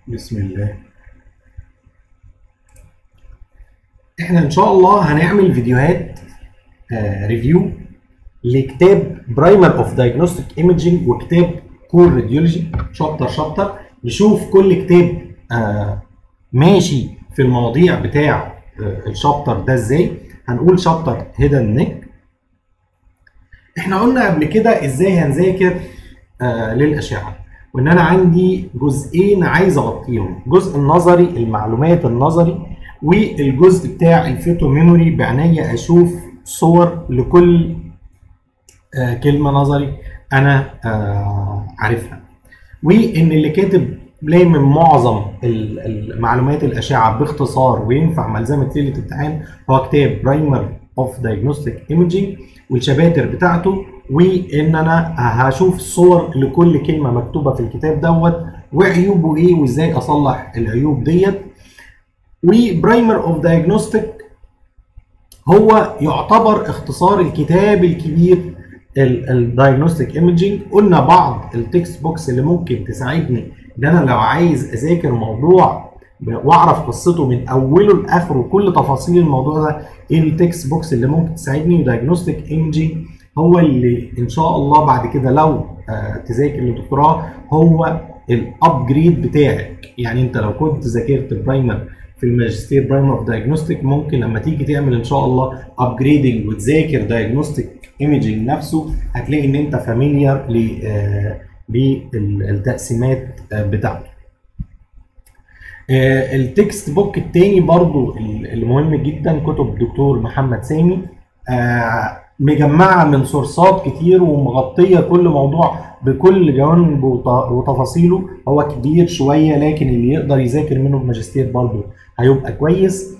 بسم الله احنا ان شاء الله هنعمل فيديوهات آه ريفيو لكتاب برايمر اوف دايجنوستيك ايمجنج وكتاب كور راديولوجي شابتر شابتر نشوف كل كتاب آه ماشي في المواضيع بتاع آه الشابتر ده ازاي هنقول شابتر هيدن نيك احنا قلنا قبل كده ازاي هنذاكر آه للاشعه وان انا عندي جزئين عايز اغطيهم جزء النظري المعلومات النظري والجزء بتاع الفيتو ميموري بعناية اشوف صور لكل آه كلمه نظري انا آه عارفها وان اللي كاتب لامم معظم المعلومات الاشعه باختصار وينفع ملزمه ليله امتحان هو كتاب برايمر اوف دايجنوستيك ايمجنج والشباتر بتاعته وان انا هشوف صور لكل كلمه مكتوبه في الكتاب دوت وعيوبه ايه وازاي اصلح العيوب ديت وبرايمر اوف دايجنوستيك هو يعتبر اختصار الكتاب الكبير الدايجنوستيك ايمجنج قلنا بعض التكست بوكس اللي ممكن تساعدني ان انا لو عايز اذاكر موضوع واعرف قصته من اوله لاخره كل تفاصيل الموضوع ده ايه التكست بوكس اللي ممكن تساعدني دايجنوستيك ايمجنج هو اللي ان شاء الله بعد كده لو آه تذاكر للدكتوراه هو الابجريد بتاعك يعني انت لو كنت ذاكرت برايمر في الماجستير برايمر اوف دايجنوستيك ممكن لما تيجي تعمل ان شاء الله ابجريدنج وتذاكر دايجنوستيك ايمجنج نفسه هتلاقي ان انت فاميليار بالتقسيمات بتاعته التكست بوك التاني برضو اللي مهم جدا كتب دكتور محمد سامي مجمعه من سورسات كتير ومغطيه كل موضوع بكل جوانب وتفاصيله هو كبير شويه لكن اللي يقدر يذاكر منه الماجستير برضه هيبقى كويس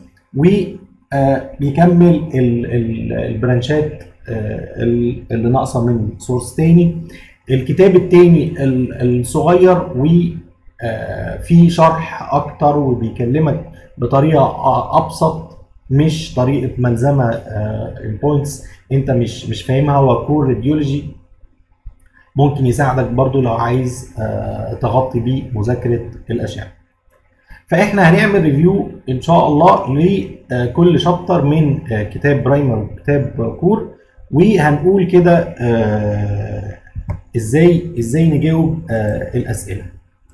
وبيكمل البرانشات اللي ناقصه من سورس تاني الكتاب التاني الصغير و في شرح اكتر وبيكلمك بطريقه ابسط مش طريقه ملزمه البوينتس انت مش مش فاهمها هو كور راديولوجي ممكن يساعدك برضو لو عايز تغطي بيه مذاكره الاشعه فاحنا هنعمل ريفيو ان شاء الله لكل شابتر من كتاب برايمر وكتاب كور وهنقول كده ازاي ازاي نجاوب الاسئله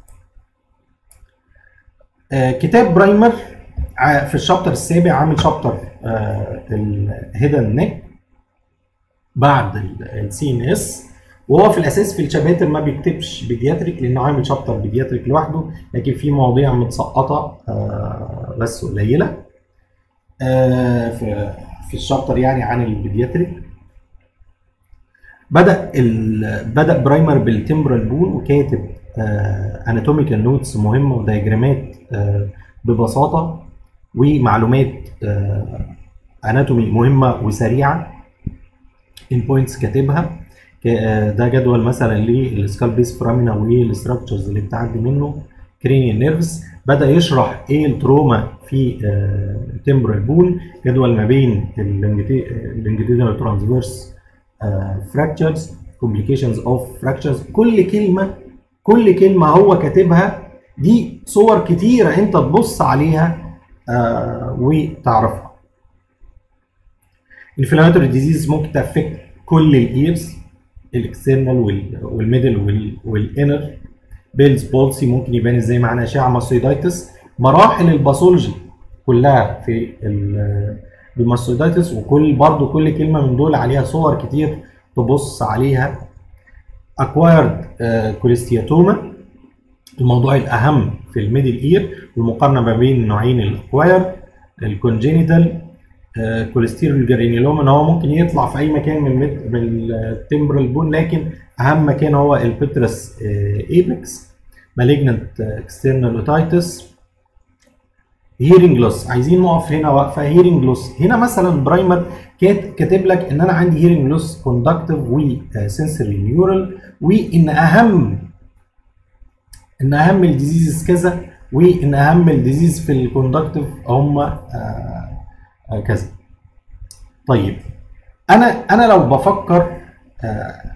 كتاب برايمر في الشابتر السابع عامل شابتر الهيدن نيك بعد السي ان اس وهو في الاساس في الشباتر ما بيكتبش بيدياتريك لانه عامل شابتر بيدياتريك لوحده لكن في مواضيع متسقطه بس قليله في في الشابتر يعني عن البيدياتريك بدا بدا برايمر بالتمبرال بون وكاتب اناتوميكال نوتس مهمه ودياجرامات ببساطه ومعلومات اناتومي مهمه وسريعه ان بوينتس كاتبها ده جدول مثلا للسكال بيس فرامينا والاستراكشرز اللي بتعدي منه كرينيال نيرفز بدا يشرح ايه التروما في تمبرال بون جدول ما بين اللونجيتيودنال ترانسفيرس فراكتشرز كومبليكيشنز اوف فراكتشرز كل كلمه كل كلمه هو كاتبها دي صور كتيره انت تبص عليها آه وتعرفها الانفلاماتوري ديزيز ممكن تافكت كل الايرز الاكسترنال والميدل والانر بيلز بولسي ممكن يبان ازاي معانا اشعه ماستويدايتس مراحل الباثولوجي كلها في الماستويدايتس وكل برضو كل كلمه من دول عليها صور كتير تبص عليها اكوايرد كوليستياتوما الموضوع الاهم في الميدل اير والمقارنه ما بين نوعين الاكواير الكونجينيتال كوليستيرول جرانيلوما ان هو ممكن يطلع في اي مكان من من التمبرال بون لكن اهم مكان هو البترس ايبكس مالجنت اكسترنال اوتايتس هيرنج لوس عايزين نقف هنا واقفه هيرنج لوس هنا مثلا برايمر كاتب لك ان انا عندي هيرنج لوس كوندكتيف وسنسوري نيورال وان اهم ان اهم الديزيزز كذا وان اهم الديزيز في الكوندكتيف هم كذا طيب انا انا لو بفكر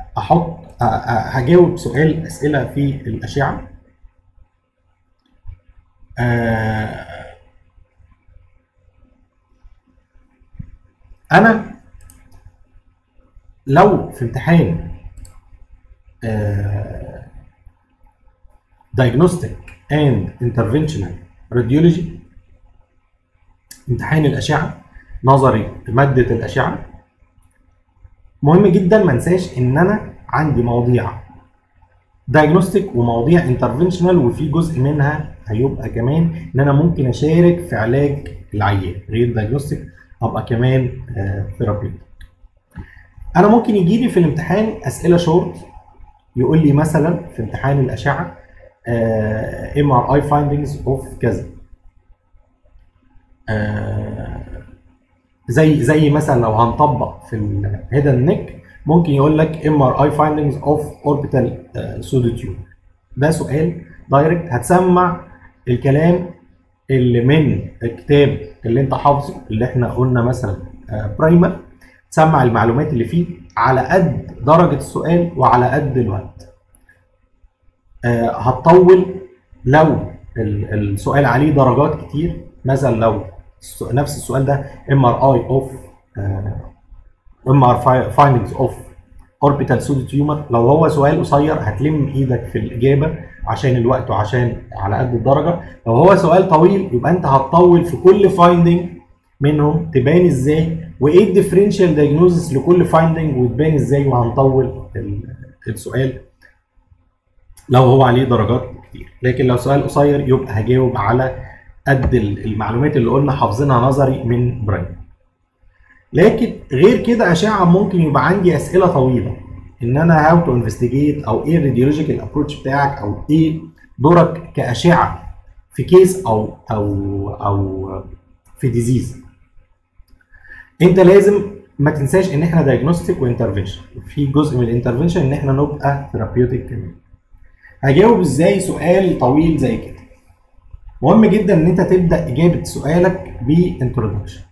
احط هجاوب سؤال اسئله في الاشعه آه انا لو في امتحان آه diagnostic and interventional radiology امتحان الاشعه نظري ماده الاشعه مهم جدا ما انساش ان انا عندي مواضيع دايجنوستيك ومواضيع انترفنشنال وفي جزء منها هيبقى كمان ان انا ممكن اشارك في علاج العيان غير دايجنوستيك ابقى كمان ثيرابيوتيك انا ممكن يجي لي في الامتحان اسئله شورت يقول لي مثلا في امتحان الاشعه ام ار اي فايندنجز اوف كذا آه، زي زي مثلا لو هنطبق في الهيدن نيك ممكن يقول لك ام ار اي فايندنجز اوف اوربيتال سودو تيوب ده سؤال دايركت هتسمع الكلام اللي من الكتاب اللي انت حافظه اللي احنا قلنا مثلا برايمر تسمع المعلومات اللي فيه على قد درجه السؤال وعلى قد الوقت آه، هتطول لو ال- السؤال عليه درجات كتير مثلا لو الس- نفس السؤال ده ام ار اي اوف ام ار فايندنجز اوف اوربيتال سودو تيومر لو هو سؤال قصير هتلم ايدك في الاجابه عشان الوقت وعشان على قد الدرجه لو هو سؤال طويل يبقى انت هتطول في كل فايندنج منهم تبان ازاي وايه الديفرنشال دايجنوزس لكل فايندنج وتبان ازاي وهنطول ال- السؤال لو هو عليه درجات كتير لكن لو سؤال قصير يبقى هجاوب على قد ال- المعلومات اللي قلنا حافظينها نظري من برايم لكن غير كده اشعه ممكن يبقى عندي اسئله طويله ان انا هاو تو انفستيجيت او ايه الراديولوجيكال ابروتش بتاعك او ايه دورك كاشعه في كيس او او او في ديزيز انت لازم ما تنساش ان احنا دايجنوستيك وانترفنشن في جزء من الانترفنشن ان احنا نبقى ثيرابيوتيك كمان هجاوب ازاي سؤال طويل زي كده مهم جدا ان انت تبدا اجابه سؤالك بانترودكشن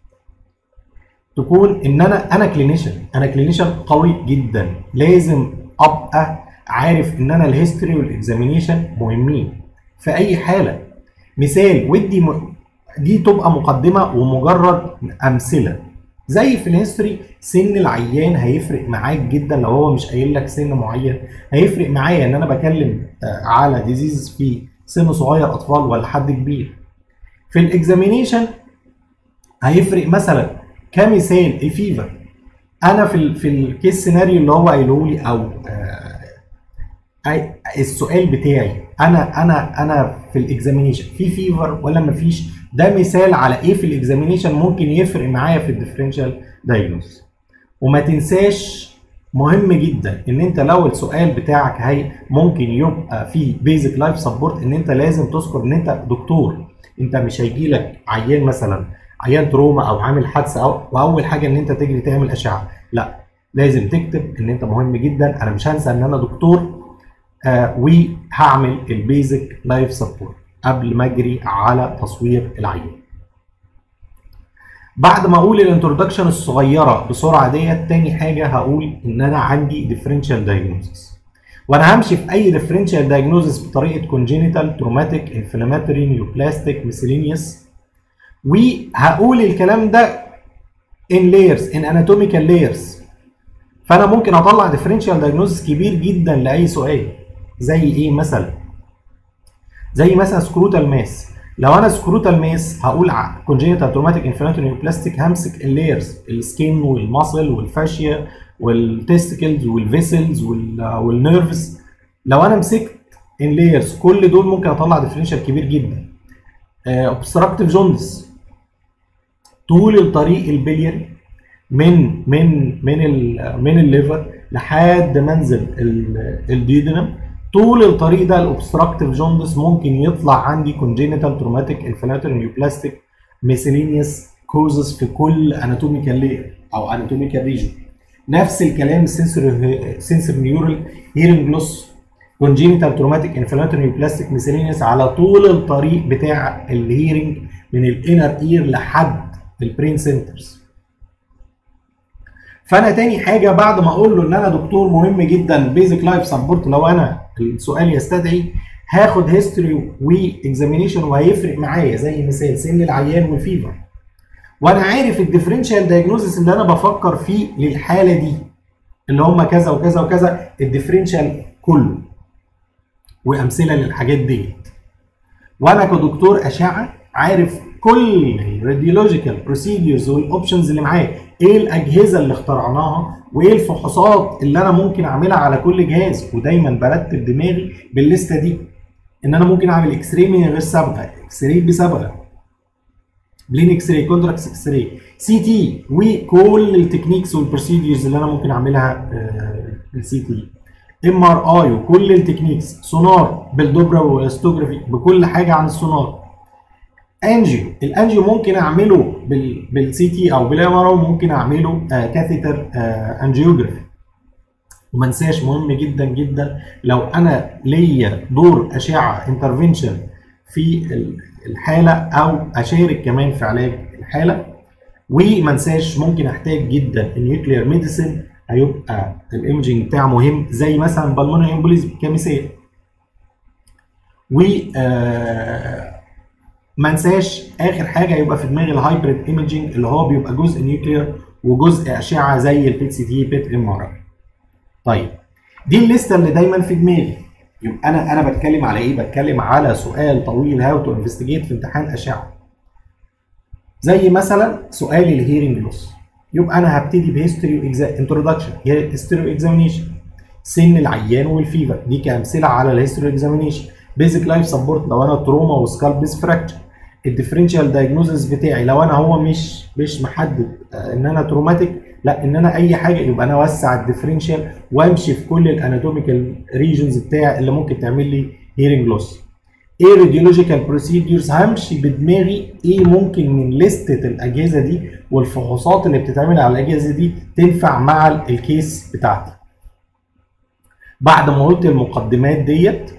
تكون ان انا انا كلينيشن انا كلينيشن قوي جدا لازم ابقى عارف ان انا الهيستوري والاكزامينيشن مهمين في اي حاله مثال ودي م... دي تبقى مقدمه ومجرد امثله زي في الهيستوري سن العيان هيفرق معاك جدا لو هو مش قايل لك سن معين هيفرق معايا ان انا بكلم آه، على ديزيز في سن صغير اطفال ولا حد كبير في الاكزامينيشن هيفرق مثلا كمثال الفيفر انا في ال في الكيس سيناريو اللي هو قايله لي او آه، أي- السؤال بتاعي انا انا انا في الاكزامينيشن في فيفر ولا مفيش ده مثال على ايه في الاكزامينيشن ممكن يفرق معايا في الديفرنشال دايجنوز وما تنساش مهم جدا ان انت لو السؤال بتاعك هي ممكن يبقى فيه بيزك لايف سبورت ان انت لازم تذكر ان انت دكتور انت مش هيجي لك عيان مثلا عيان تروما او عامل حادثه او واول حاجه ان انت تجري تعمل اشعه لا لازم تكتب ان انت مهم جدا انا مش هنسى ان انا دكتور آه وهعمل البيزك لايف سبورت قبل ما اجري على تصوير العيان بعد ما اقول الانترودكشن الصغيره بسرعه ديت تاني حاجه هقول ان انا عندي ديفرنشال دايجنوزس وانا همشي في اي ديفرنشال دايجنوزس بطريقه كونجينيتال تروماتيك انفلاماتوري نيوبلاستيك ميسيلينيوس وهقول الكلام ده ان layers ان anatomical layers فانا ممكن اطلع ديفرنشال دايجنوزس كبير جدا لاي سؤال زي ايه مثلا زي مثلا سكروتال ماس لو انا سكروتال ماس هقول كونجينيتال تروماتيك انفلاماتوري نيوبلاستيك همسك اللايرز السكين والماسل والفاشيا والتستكلز والفيسلز والنيرفز لو انا مسكت اللايرز كل دول ممكن اطلع ديفرنشال كبير جدا اوبستراكتيف جوندس طول الطريق البلياري من من من ال من الليفر لحد منزل الديودنم طول الطريق ده الاوبستراكتيف جوندس ممكن يطلع عندي كونجينيتال تروماتيك انفلاماتوري نيوبلاستيك ميسيلينيوس كوزز في كل اناتوميكال لير او اناتوميكال ريجن نفس الكلام السنسور سنسور نيورال هيرنج لوس كونجينيتال تروماتيك انفلاماتوري نيوبلاستيك ميسيلينيوس على طول الطريق بتاع الهيرنج من الانر اير لحد البرين سنترز فانا تاني حاجه بعد ما اقول له ان انا دكتور مهم جدا بيزك لايف سبورت لو انا السؤال يستدعي هاخد هيستوري واكزامينيشن وهيفرق معايا زي مثال سن العيان والفيفر وانا عارف الديفرنشال دايجنوزس اللي انا بفكر فيه للحاله دي اللي هم كذا وكذا وكذا الديفرنشال كله وامثله للحاجات ديت وانا كدكتور اشعه عارف كل الراديولوجيكال بروسيديرز والاوبشنز اللي معايا ايه الاجهزه اللي اخترعناها وايه الفحوصات اللي انا ممكن اعملها على كل جهاز ودايما برتب دماغي بالليسته دي ان انا ممكن اعمل اكس راي من غير صبغه اكس راي بصبغه بلين اكس راي كونتراكس اكس راي سي تي وكل التكنيكس والبروسيديرز اللي انا ممكن اعملها بالسي تي ام ار اي وكل التكنيكس سونار بالدوبرا والاستوجرافي بكل حاجه عن السونار انجيو الانجيو ممكن اعمله بالسي تي او بالام ار ممكن اعمله كاثيتر انجيوجرافي وما انساش مهم جدا جدا لو انا ليا دور اشعه انترفنشن في الحاله او اشارك كمان في علاج الحاله وما انساش ممكن احتاج جدا النيوكليير ميديسن هيبقى الايمجنج بتاعه مهم زي مثلا بالمونري امبوليزم كمثال و ما انساش اخر حاجه يبقى في دماغي الهايبريد ايمجنج اللي هو بيبقى جزء نيوكليير وجزء اشعه زي البيت سي تي بيت ام ار طيب دي الليسته اللي دايما في دماغي يبقى انا انا بتكلم على ايه؟ بتكلم على سؤال طويل هاو تو انفستيجيت في امتحان اشعه. زي مثلا سؤال الهيرنج لوس. يبقى انا هبتدي بهيستوري انتروداكشن هيستوري اكزامينيشن سن العيان والفيفر دي كامثله على الهيستوري اكزامينيشن بيزك لايف سبورت لو انا تروما وسكالب بيس فراكتشر الديفرنشال دايجنوزس بتاعي لو انا هو مش مش محدد ان انا تروماتيك لا ان انا اي حاجه يبقى انا اوسع الديفرنشال وامشي في كل الاناتوميكال ريجنز بتاع اللي ممكن تعمل لي هيرنج لوس ايه راديولوجيكال بروسيديرز همشي بدماغي ايه ممكن من لستة الاجهزه دي والفحوصات اللي بتتعمل على الاجهزه دي تنفع مع الكيس بتاعتي بعد ما قلت المقدمات ديت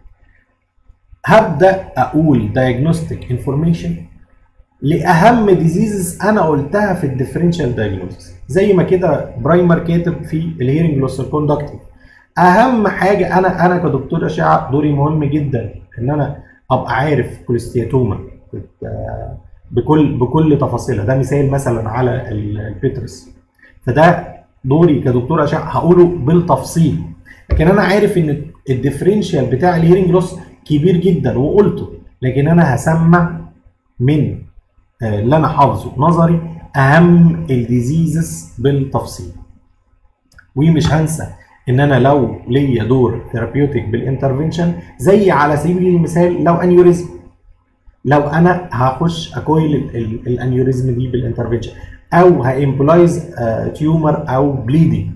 هبدا اقول diagnostic انفورميشن لاهم ديزيزز انا قلتها في الديفرنشال دايجنوستس زي ما كده برايمر كاتب في الهيرنج لوس كوندكتيف اهم حاجه انا انا كدكتور اشعه دوري مهم جدا ان انا ابقى عارف كوليستياتوما بكل بكل تفاصيلها ده مثال مثلا على البيترس فده دوري كدكتور اشعه هقوله بالتفصيل لكن انا عارف ان الديفرنشال بتاع الهيرنج لوس كبير جدا وقلته لكن انا هسمع من اللي انا حافظه نظري اهم الديزيزز بالتفصيل ومش هنسى ان انا لو ليا دور ثيرابيوتيك بالانترفنشن زي على سبيل المثال لو انيوريزم لو انا هخش اكويل الانيوريزم دي بالانترفنشن او هامبلايز تيومر او بليدنج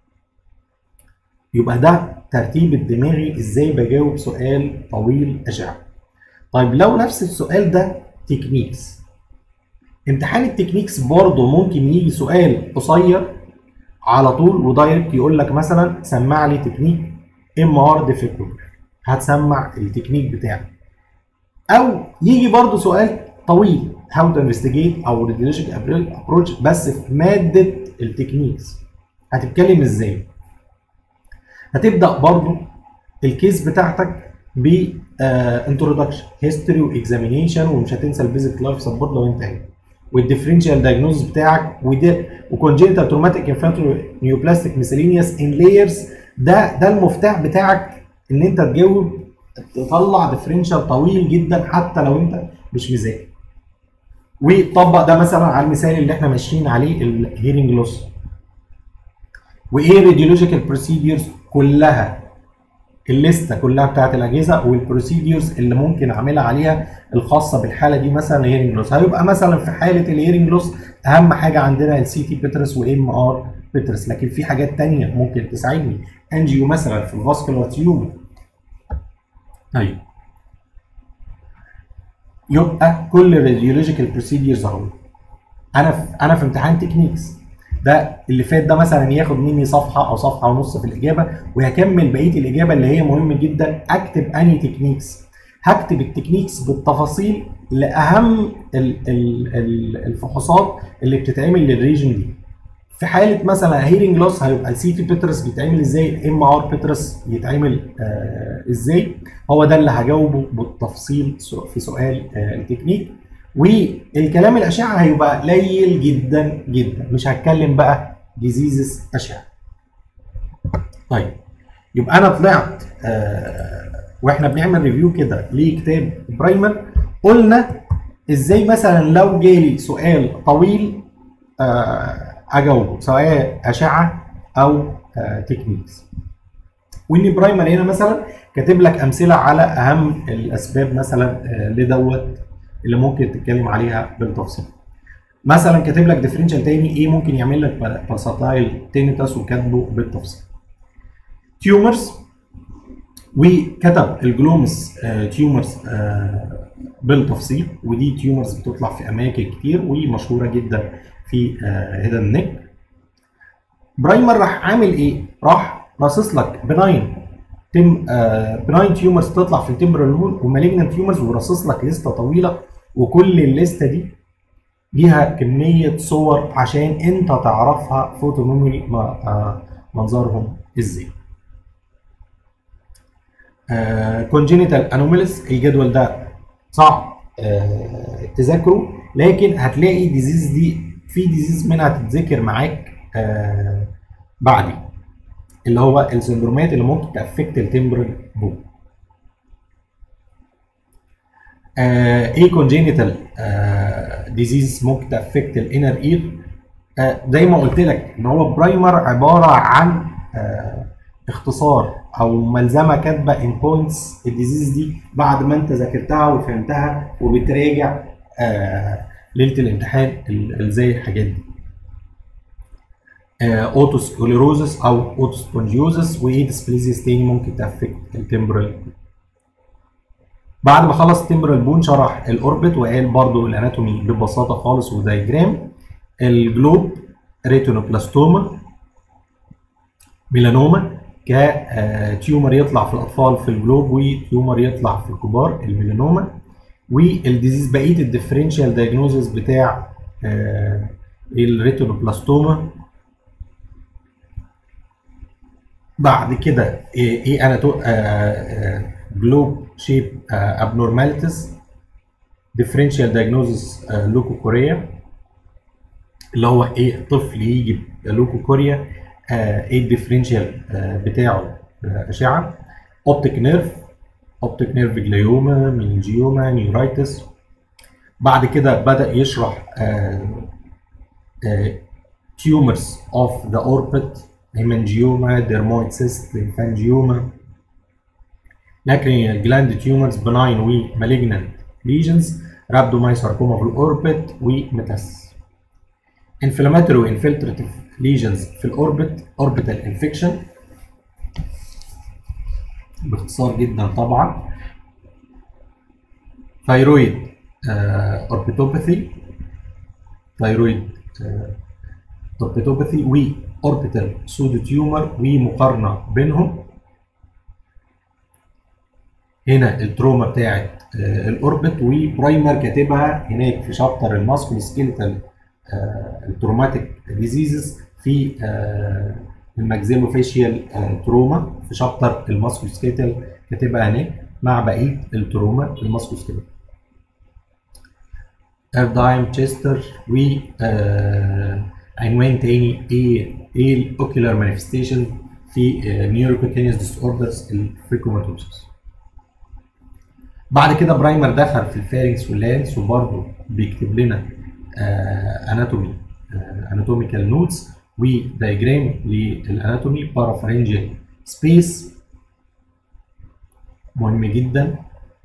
يبقى ده ترتيب الدماغي ازاي بجاوب سؤال طويل اشعه طيب لو نفس السؤال ده تكنيكس امتحان التكنيكس برضه ممكن يجي سؤال قصير على طول ودايركت يقول لك مثلا سمع لي تكنيك ام ار ديفيكولت هتسمع التكنيك بتاعك او يجي برضه سؤال طويل هاو تو انفستيجيت او راديولوجيك ابروتش بس في ماده التكنيكس هتتكلم ازاي هتبدا برضه الكيس بتاعتك ب انترودكشن هيستوري واكزامينيشن ومش هتنسى البيزك لايف سبورت لو انت هنا والديفرنشال دايجنوز بتاعك وده وكونجنتال تروماتيك انفلاماتوري نيوبلاستيك ميسلينيوس ان لايرز ده ده المفتاح بتاعك ان انت تجاوب تطلع ديفرنشال طويل جدا حتى لو انت مش مذاكر وطبق ده مثلا على المثال اللي احنا ماشيين عليه الهيرنج لوس وايه راديولوجيكال بروسيديرز كلها الليسته كلها بتاعت الاجهزه والبروسيديرز اللي ممكن اعملها عليها الخاصه بالحاله دي مثلا الهيرنج لوس هيبقى مثلا في حاله الهيرنج لوس اهم حاجه عندنا السي تي بيترس وام ار بيترس لكن في حاجات تانية ممكن تساعدني انجيو مثلا في الفاسكولار تيومر طيب يبقى كل الراديولوجيكال بروسيديرز اهو انا في انا في امتحان تكنيكس ده اللي فات ده مثلا ياخد مني صفحه او صفحه ونص في الاجابه وهكمل بقيه الاجابه اللي هي مهم جدا اكتب اني تكنيكس هكتب التكنيكس بالتفاصيل لاهم ال ال ال الفحوصات اللي بتتعمل للريجن دي في حاله مثلا هيرنج لوس هيبقى السي تي بيترس بيتعمل ازاي الام ار بيترس يتعمل آه ازاي هو ده اللي هجاوبه بالتفصيل في سؤال آه التكنيك والكلام الاشعه هيبقى قليل جدا جدا مش هتكلم بقى ديزيزز اشعه طيب يبقى انا طلعت آه واحنا بنعمل ريفيو كده لكتاب برايمر قلنا ازاي مثلا لو جالي سؤال طويل آه اجاوبه سواء اشعه او آه تكنيكس وان برايمر هنا مثلا كاتب لك امثله على اهم الاسباب مثلا آه لدوت اللي ممكن تتكلم عليها بالتفصيل مثلا كاتب لك ديفرنشال تاني ايه ممكن يعمل لك باساتايل تينيتاس وكاتبه بالتفصيل تيومرز وكتب الجلومس آه تيومرز آه بالتفصيل ودي تيومرز بتطلع في اماكن كتير ومشهوره جدا في آه هيدن نيك برايمر راح عامل ايه؟ راح راصص لك بناين تم آه بناين تيومرز تطلع في التمبرال لون ومالجنان تيومرز وراصص لك لسته طويله وكل الليسته دي ليها كميه صور عشان انت تعرفها فوتونومي آه منظرهم ازاي. كونجينيتال uh, انوميلز الجدول ده صعب uh, تذاكره لكن هتلاقي ديزيز دي في ديزيز منها تتذكر معاك uh, بعدي اللي هو السندرومات اللي ممكن تافكت التمبرال بون ايه كونجينيتال ديزيز ممكن تافكت الانر اير زي ما قلت لك ان هو برايمر عباره عن اختصار او ملزمه كاتبه ان بوينتس الديزيز دي بعد ما انت ذاكرتها وفهمتها وبتراجع آه ليله الامتحان زي الحاجات دي. آه اوتوسكليروزس او اوتوسبونجيوزس وايه ديسبليزيس تاني ممكن تافكت التمبرال بعد ما خلص التمبرال بون شرح الاوربت وقال برضو الاناتومي ببساطه خالص ودايجرام الجلوب ريتينوبلاستوما ميلانوما كتيومر يطلع في الاطفال في الجلوب وتيومر يطلع في الكبار الميلانوما والديزيز بقيه الديفرنشال دايجنوزس بتاع الريتينوبلاستوما بعد كده ايه انا تو جلوب شيب ابنورماليتيز ديفرنشال دايجنوزس لوكو كوريا اللي هو ايه طفل يجي لوكو كوريا ايه الديفرنشال بتاعه اشعه اوبتيك نيرف اوبتيك نيرف جليوما مينجيوما نيورايتس بعد كده بدا يشرح تيومرز اوف ذا اوربت هيمانجيوما ديرمويد سيست ليمفانجيوما لكن جلاند تيومرز بناين ومالجنانت ليجنز رابدومايساركوما في الاوربت وميتاس inflammatory وانفلتراتيف ليجنز في الاوربت اوربيتال انفكشن باختصار جدا طبعا ثايرويد اوربيتوباثي ثايرويد اوربيتوباثي واوربيتال سودو تيومر ومقارنه بينهم هنا التروما بتاعت الاوربت وبرايمر كاتبها هناك في شابتر الماسكول سكيلتال التروماتيك ديزيزز في الماكسيلو فيشيال تروما في شابتر الماسكول سكيتل كاتبها هناك مع بقيه التروما الماسكول سكيتل افدايم تشستر و عنوان تاني ايه ايه الاوكيولار مانيفستيشن في نيوروكوتينيوس ديس اوردرز الفريكوماتوسس بعد كده برايمر دخل في الفارنكس واللانس وبرضه بيكتب لنا اناتومي اناتوميكال نوتس ودايجرام للاناتومي بارافرنجيال سبيس مهم جدا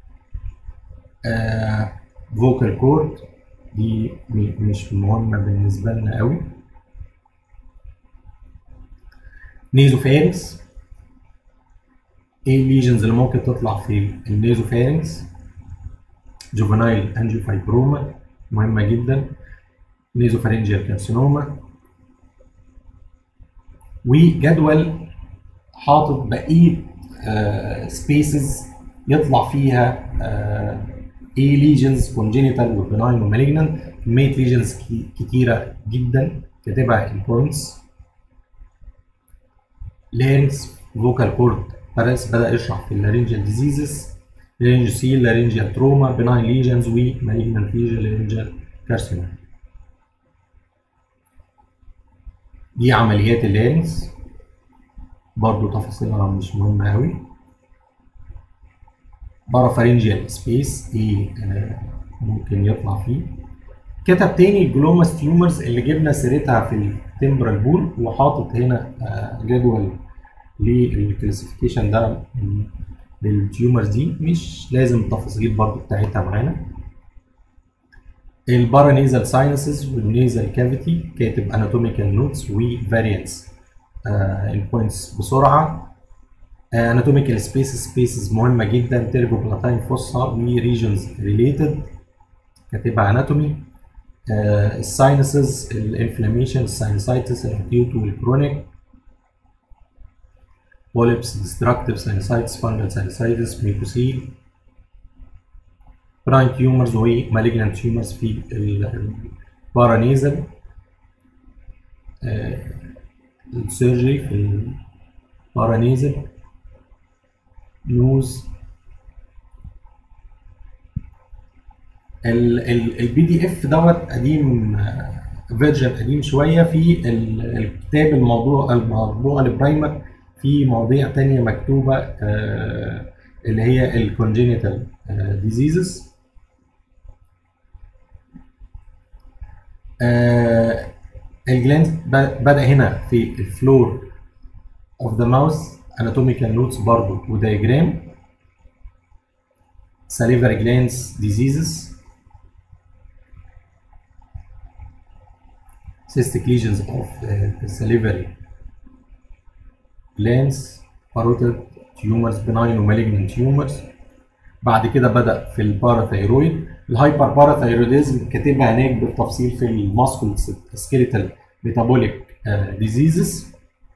فوكال كورد دي مش مهمه بالنسبه لنا قوي نيزوفارنكس ايه الليجنز اللي ممكن تطلع في النيزوفارنكس جوفنايل انجيوفايبروما مهمه جدا نيزوفارنجيال كارسينوما وجدول حاطط بقيه سبيسز يطلع فيها ايه ليجنز كونجينيتال وبناين ومالجنان كميه ليجنز كتيره جدا كاتبها البوينتس لينس فوكال كورد بارس بدا يشرح في اللارينجال ديزيزز لارينجال سيل لارينجال تروما بناين ليجنز ومالجنت ليجن لارينجال كارسينوما دي عمليات اللينس برضو تفاصيلها مش مهمة أوي بارافارنجيال سبيس ايه آه ممكن يطلع فيه كتب تاني الجلوماس تيومرز اللي جبنا سيرتها في التمبرال بول وحاطط هنا آه جدول للكلاسيفيكيشن ده للتيومرز دي مش لازم التفاصيل برضو بتاعتها معانا البارانيزال ساينسز والنيزال كافيتي كاتب اناتوميكال نوتس وفاريانس البوينتس بسرعه اناتوميكال سبيسز سبيسز مهمه جدا تيربو بلاتاين فوسا وريجنز ريليتد كاتبها اناتومي الساينسز الانفلاميشن الساينسايتس الاكيوت والكرونيك بوليبس ديستركتيف ساينسايتس فانجل ساينسايتس ميكوسيل براين تيومرز ومالجنانت تيومرز في البارانيزل السيرجري في البارانيزل نوز البي دي اف دوت قديم فيرجن قديم شويه في الكتاب الموضوع الموضوع البرايمر في مواضيع تانية مكتوبه اللي هي الكونجينيتال ديزيزز الجلاند بدا هنا في الفلور اوف ذا ماوس anatomical notes برضو ودياجرام salivary glands diseases cystic lesions of uh, the salivary glands parotid tumors benign ومalignant tumors بعد كده بدأ في الباراثايرويد الهايبر باراثايروديزم كاتبها هناك بالتفصيل في الماسكول سكيليتال ميتابوليك ديزيزز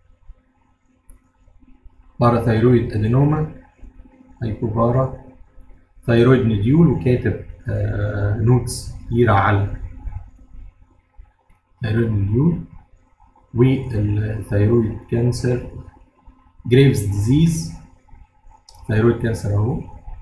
باراثايرويد ادينوما هايبوبارا ثايرويد نديول وكاتب آه نوتس كتيرة على ثايرويد نديول والثايرويد كانسر جريفز ديزيز ثايرويد كانسر اهو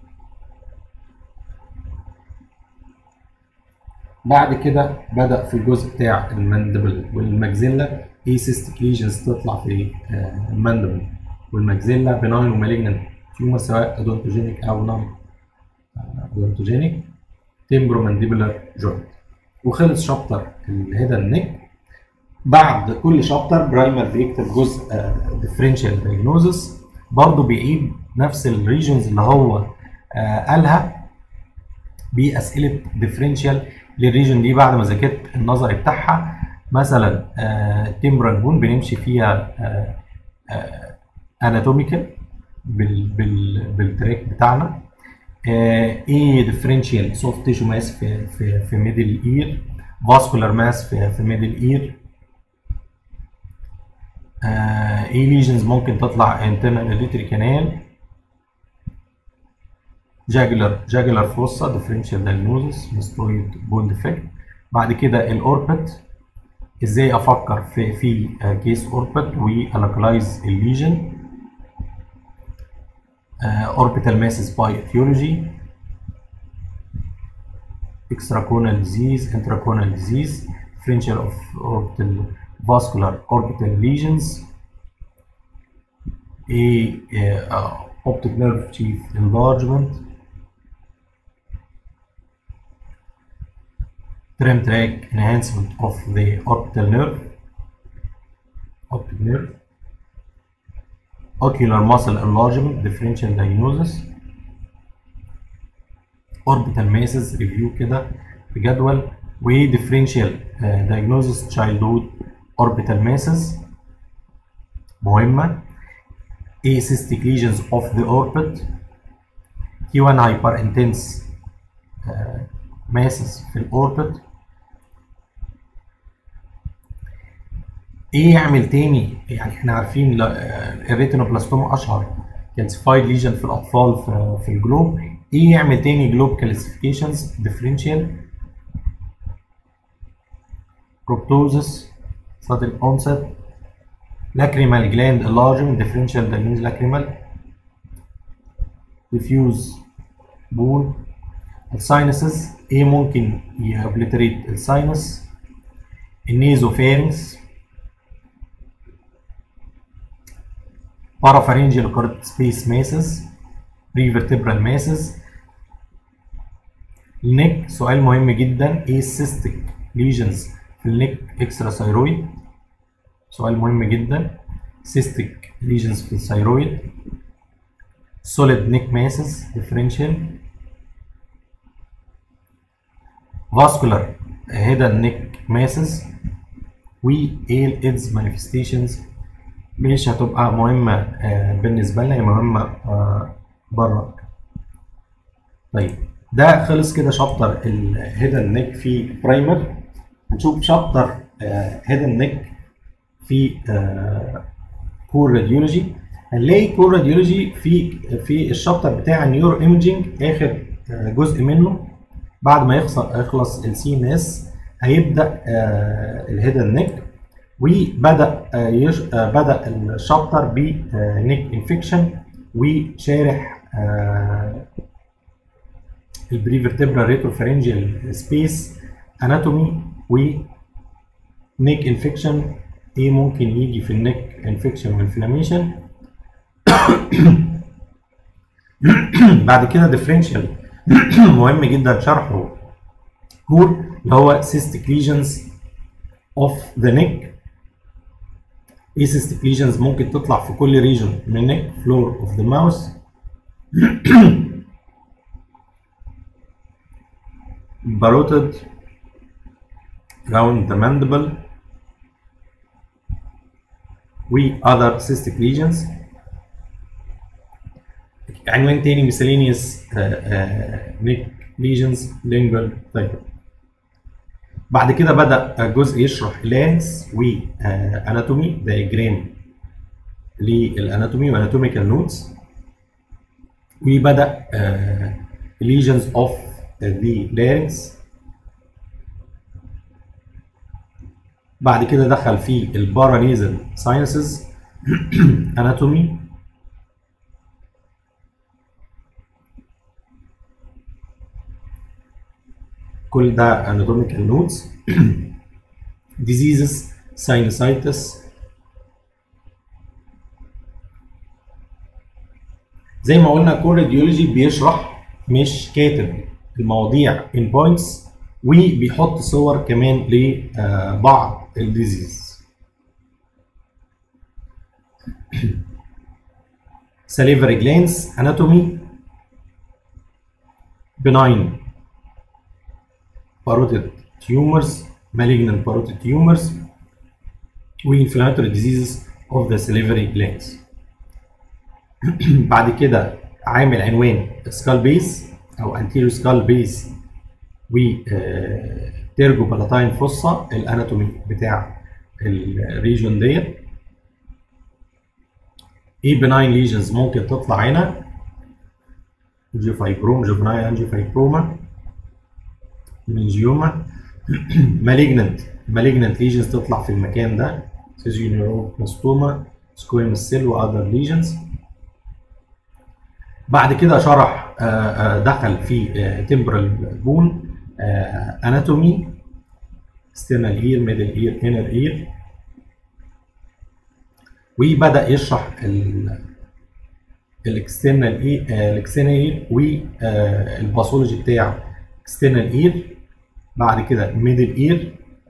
بعد كده بدأ في الجزء بتاع الماندبل والمجزلة ايه سيستيك ليجنز تطلع في آه الماندبل والمجزلة بناين ومالجنت تيومر سواء ادونتوجينيك او نون ادونتوجينيك تيمبرو مانديبولار جوينت وخلص شابتر الهيدن نيك بعد كل شابتر برايمر بيكتب جزء ديفرنشال دايجنوزس برضه بيعيد نفس الريجنز اللي هو آه قالها باسئله ديفرنشال للريجن دي بعد ما ذاكرت النظري بتاعها مثلا آه تيمبرال بون بنمشي فيها آه آه اناتوميكال بال بال بالتراك بتاعنا آه ايه ديفرنشال سوفت تيشو ماس في في في ميدل اير فاسكولار ماس في في ميدل اير آه ايه ليجنز ممكن تطلع انترنال اليتري كانال جاجلر جاجلر فوسا ديفرنشال دايجنوزس مستويد بون ديفكت بعد كده الاوربت ازاي افكر في في كيس اوربت والكلايز الليجن اوربيتال ماسز باي اتيولوجي extraconal disease intraconal disease differential of orbital vascular orbital lesions a uh, optic nerve sheath enlargement trim track enhancement of the orbital nerve optic nerve ocular muscle enlargement differential diagnosis orbital masses review كده في جدول و differential uh, diagnosis childhood orbital masses مهمة acystic lesions of the orbit T1 hyperintense uh, masses في الاوربت ايه يعمل تاني يعني احنا عارفين الريتينوبلاستوما اشهر كالسيفايد ليجن في الاطفال في, في الجلوب ايه يعمل تاني جلوب كالسيفيكيشنز ديفرنشال بروبتوزس sudden onset lacrimal gland enlargement differential diagnosis lacrimal diffuse بول الساينسز ايه ممكن يابليتريت الساينس النيزوفارنس parapharyngeal correct space masses prevertebral masses النك سؤال مهم جدا ايه السيستيك ليجنز في النك اكسترا ثايرويد سؤال مهم جدا سيستيك ليجنز في الثايرويد solid neck masses differential vascular head and neck masses و ايه الايدز manifestations مش هتبقى مهمة آه بالنسبة لنا هي مهمة آه بره طيب ده خلص كده شابتر الهيد اند نيك في برايمر هنشوف شابتر هيد اند نيك في كور راديولوجي هنلاقي كور راديولوجي في في الشابتر بتاع النيورو ايمجنج اخر آه جزء منه بعد ما يخلص يخلص السي ان اس هيبدا الهيد اند نيك وبدا يش... بدا الشابتر بنيك انفكشن وشارح البريفرتبرال ريتروفارنجيال سبيس اناتومي و نيك انفكشن ايه ممكن يجي في النيك انفكشن وانفلاميشن بعد كده ديفرنشال مهم جدا شرحه كور اللي هو cystic lesions of the neck ايه cystic lesions ممكن تطلع في كل ريجن من النك floor of the mouth parotid around the mandible و other cystic lesions عنوان تاني miscellaneous uh, uh, neck lesions lingual type بعد كده بدأ جزء يشرح لانس واناتومي دايجرام للاناتومي واناتوميكال نوتس وبدأ lesions of the larynx بعد كده دخل في البارانيزل ساينسز اناتومي كل ده anatomical notes diseases sinusitis زي ما قلنا كور راديولوجي بيشرح مش كاتب المواضيع in points وبيحط صور كمان لبعض الديزيز salivary glands anatomy benign parotid tumors, malignant parotid tumors, وinflammatory diseases of the salivary glands. بعد كده عامل عنوان skull base أو anterior skull base و تيرجو بالاتاين فوسا الاناتومي بتاع الريجون ديت. ايه benign lesions ممكن تطلع هنا؟ جيوفايبروم جوفنايل انجيوفايبروما منجيوما مالجننت مالجننت ليجنز تطلع في المكان ده سيزيونيوروبلاستوما سكويمس سيل واذر ليجنز بعد كده شرح دخل في تمبرال بون اناتومي external ear middle ear inner ear وبدا يشرح الاكسترنال اي الاكسترنال والباثولوجي بتاع external ear بعد كده middle ear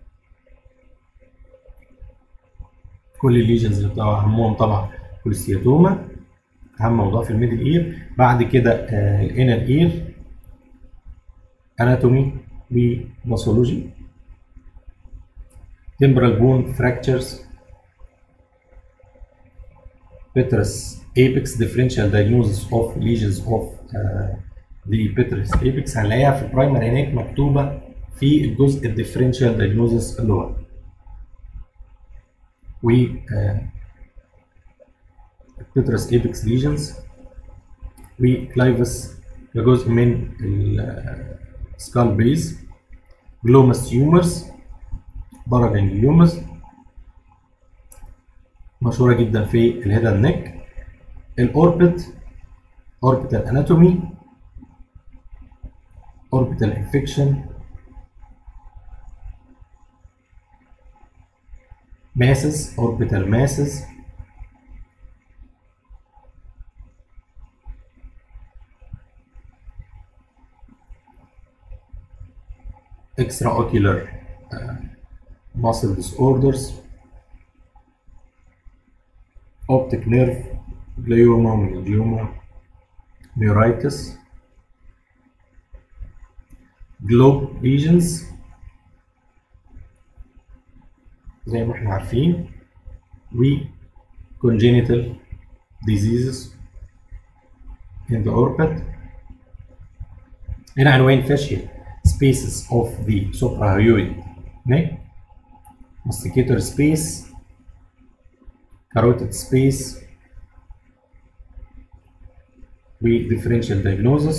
كل الليجنز اللي بتاع اهمهم طبعا كوليستياتوما اهم موضوع في الميدل اير بعد كده الانر اير اناتومي وباثولوجي temporal bone fractures petrous apex differential diagnosis of lesions of uh, دي بيترس ايبكس هنلاقيها في البرايمر هناك مكتوبه في الجزء الديفرنشال دايجنوزس اللي هو و بيترس ايبكس ليجنز وكلايفس ده جزء من السكال بيز جلوماس تيومرز باراجانجليومز مشهوره جدا في الهيد اند نيك الاوربت اوربيتال اناتومي اوربيتال انفكشن masses orbital masses extraocular uh, muscle disorders optic nerve glioma meningioma neuritis globe lesions زي ما احنا عارفين و congenital diseases in the orbit هنا عنوان facial spaces of the suprahyoid neck masticator space carotid space و differential diagnosis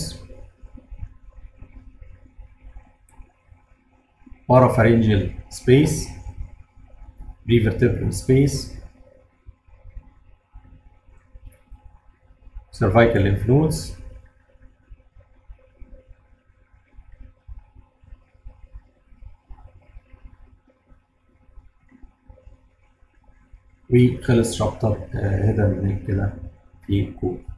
parapharyngeal space prevertebral space cervical lymph nodes وخلص شابتر هيدا من كده في كود